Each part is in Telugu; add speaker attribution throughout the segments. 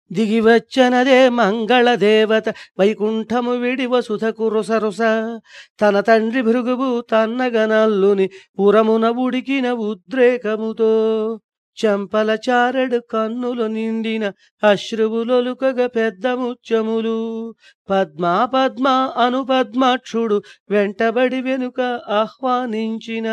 Speaker 1: దిగివచ్చనదే మంగళదేవత వైకుంఠము విడి వసుధకు రుసరుస తన తండ్రి భృగువు తన్నగనల్లుని పురమున ఉడికిన ఉద్రేకముతో చెంపల చారెడు కన్నులు నిండిన అశ్రువులొలుకగ పెద్ద ముత్యములు పద్మా పద్మా అను పద్మాక్షుడు వెంటబడి వెనుక ఆహ్వానించిన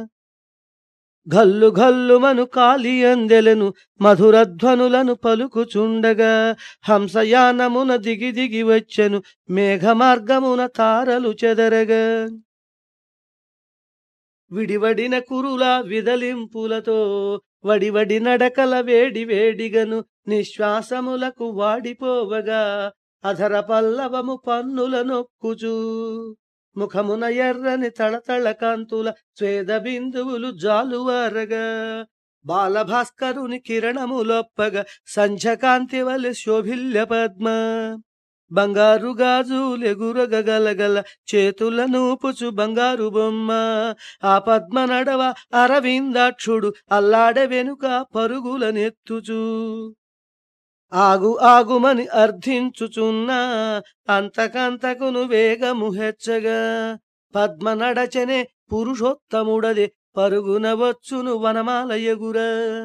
Speaker 1: గల్లు గల్లుమను కాలి అందెలను మధురధ్వనులను పలుకుచుండగా హంసయానమున దిగి దిగి వచ్చెను మేఘ మార్గమున తారలు చెదరగా విడివడిన కురుల విదలింపులతో వడివడి నడకల వేడి వేడిగను నిశ్వాసములకు వాడిపోవగా అధర పల్లవము పన్నుల నొక్కుచూ ముఖమున ఎర్రని తళతళ కాంతుల స్వేద బిందువులు జాలువారగా బాలభాస్కరుని కిరణములొప్పగా సంధ్యకాంతి వలె శోభిల్య పద్మ బంగారు గాజులెగురగ గలగల చేతుల నూపుచు బంగారు బొమ్మ ఆ పద్మ నడవ అరవిందాక్షుడు అల్లాడె వెనుక పరుగుల నెత్తుచూ ఆగు ఆగుమని అర్థించుచున్నా అంతకంతకును వేగము హెచ్చగా పద్మ నడచనే పురుషోత్తముడదే పరుగున వచ్చును వనమాల ఎగుర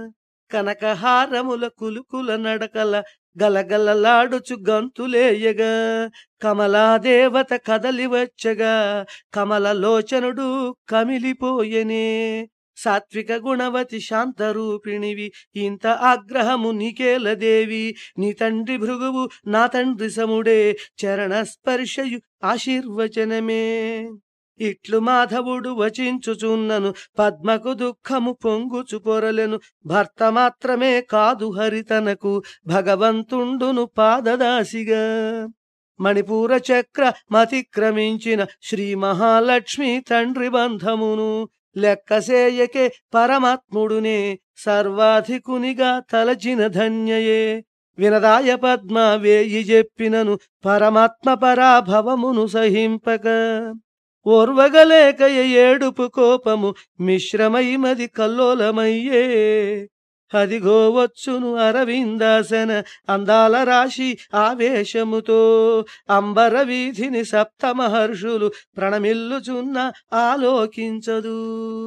Speaker 1: కనకహారముల కులుకుల నడకల గలగలలాడుచు గంతులేయగా కమలాదేవత కదలి వచ్చగా కమలలోచనుడు కమిలిపోయెనే సాత్విక గుణవతి శాంతరూపిణివి ఇంత ఆగ్రహము నీకేలదేవి నీ తండ్రి భృగువు నా తండ్రి సముడే చరణ స్పర్శయు ఆశీర్వచనమే ఇట్లు మాధవుడు వచించుచున్నను పద్మకు దుఃఖము పొంగుచు పొరలెను భర్త మాత్రమే కాదు హరితనకు భగవంతుండును పాదదాసిగా మణిపూర చక్ర మతిక్రమించిన శ్రీ మహాలక్ష్మి తండ్రి బంధమును లెక్కసేయకే పరమాత్ముడునే సర్వాధికునిగా తలచిన ధన్యయే వినదాయ పద్మ వేయి చెప్పినను పరమాత్మ పరాభవమును సహింపక ఓర్వగలేకయ ఏడుపు కోపము మిశ్రమై మది కల్లోలమయ్యే అదిగో వచ్చును అరవిందాసన అందాల రాశి ఆవేశముతో అంబర వీధిని సప్త మహర్షులు ప్రణమిల్లుచున్న ఆలోకించదు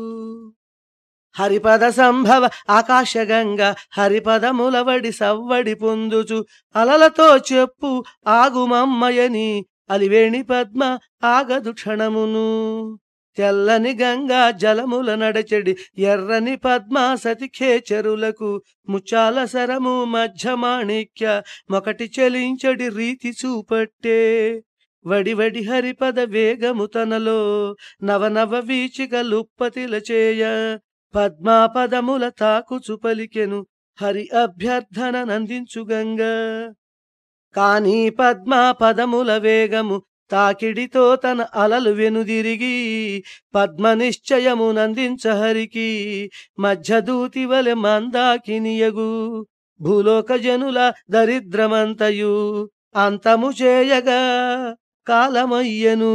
Speaker 1: హరిపద సంభవ ఆకాశగంగ హరిపదములవడి సవ్వడి పొందుచు అలలతో చెప్పు ఆగుమమ్మయని అలివేణి పద్మ ఆగదు క్షణమును తెల్లని గంగా జలముల నడచెడి ఎర్రని పద్మ సతిఖేచరులకు ముచ్చాల సరము మధ్య మాణిక్య మొకటి చెలించడి రీతి చూపట్టే వడివడి హరిపద వేగము తనలో నవనవ వీచిక లుప్పతిల చేయ పద్మాపదముల తాకుచు పలికెను హరి అభ్యర్థన నందించు గంగా కాని పద్మా పదముల వేగము తాకిడితో తన అలలు వెనుదిరిగి పద్మ నిశ్చయము నందించ హరికి మధ్యదూతి వలె మందాకినియగు భూలోక జనుల దరిద్రమంతయు అంతము చేయగా కాలమయ్యను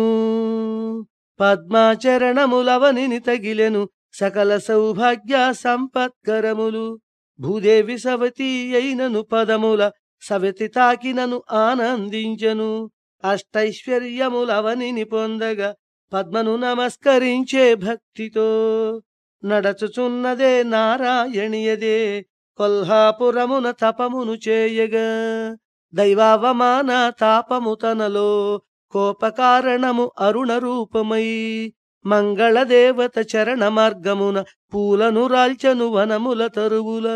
Speaker 1: పద్మాచరణములవనిని తగిలెను సకల సౌభాగ్య సంపత్కరములు భూదేవి సవతి అయినను పదముల సవతి తాకినను ఆనందించను అష్టైశ్వర్యములవనిని పొందగా పద్మను నమస్కరించే భక్తితో నడచుచున్నదే నారాయణియదే కొల్హాపురమున తపమును చేయగా దైవావమాన తాపము తనలో కోపకారణము అరుణ రూపమై మంగళదేవత చరణ మార్గమున పూలను రాల్చను వనముల తరువుల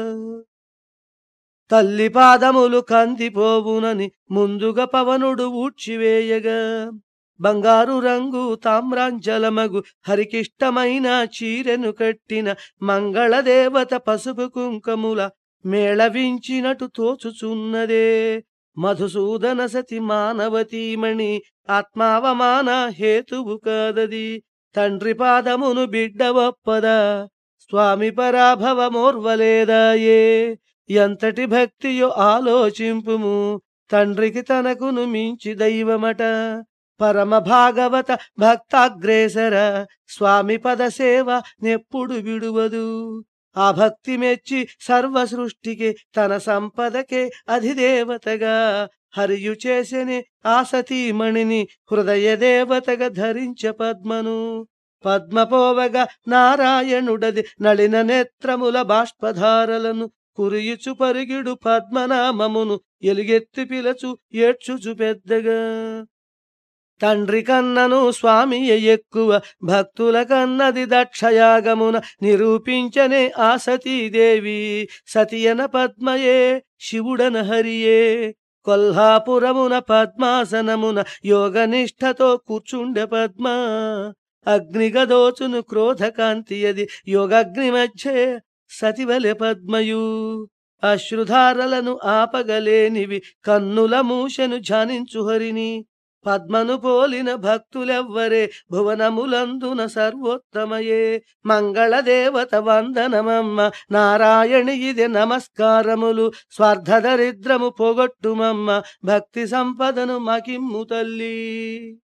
Speaker 1: తల్లి పాదములు కందిపోవునని ముందుగా పవనుడు ఊడ్చివేయగా బంగారు రంగు తామ్రాంచలమగు హరికిష్టమైన చీరెను కట్టిన మంగళదేవత పసుపు కుంకముల మేళవించినటు తోచుచున్నదే మధుసూదన సతి మానవతీమణి ఆత్మావమాన హేతువు కాదది తండ్రి పాదమును బిడ్డ ఒప్పదా స్వామి పరాభవమోర్వలేదాయే ఎంతటి భక్తియో ఆలోచింపుము తండ్రికి తనకును మించి దైవమట పరమ భాగవత భక్తాగ్రేసర స్వామి పద సేవ నెప్పుడు విడువదు ఆ భక్తి మెచ్చి సర్వ సృష్టికి తన సంపదకే అధిదేవతగా హరియు చేసెని ఆ సతీమణిని హృదయ దేవతగా ధరించ పద్మను పద్మపోవగా నారాయణుడది నళిన నేత్రముల బాష్పధారలను కురియుచు పరిగిడు పద్మనామమును ఎలుగెత్తి పిలచు ఏడ్చుచు పెద్దగా తండ్రి కన్నను స్వామి ఎక్కువ భక్తుల కన్నది దక్షయాగమున నిరూపించనే ఆ సతీదేవి సతియన పద్మయే శివుడన హరియే కొల్హాపురమున పద్మాసనమున యోగనిష్టతో కూర్చుండె పద్మ అగ్నిగదోచును క్రోధకాంతి అది యోగాగ్ని మధ్య సతివలె పద్మయు అశ్రుధారలను ఆపగలేనివి కన్నుల మూషను ధ్యానించు హరిని పద్మను పోలిన భక్తులెవ్వరే భువనములందున సర్వోత్తమయే మంగళ దేవత వందనమమ్మ నారాయణి ఇది నమస్కారములు స్వార్థ దరిద్రము పోగొట్టుమమ్మ భక్తి సంపదను మకిమ్ము తల్లి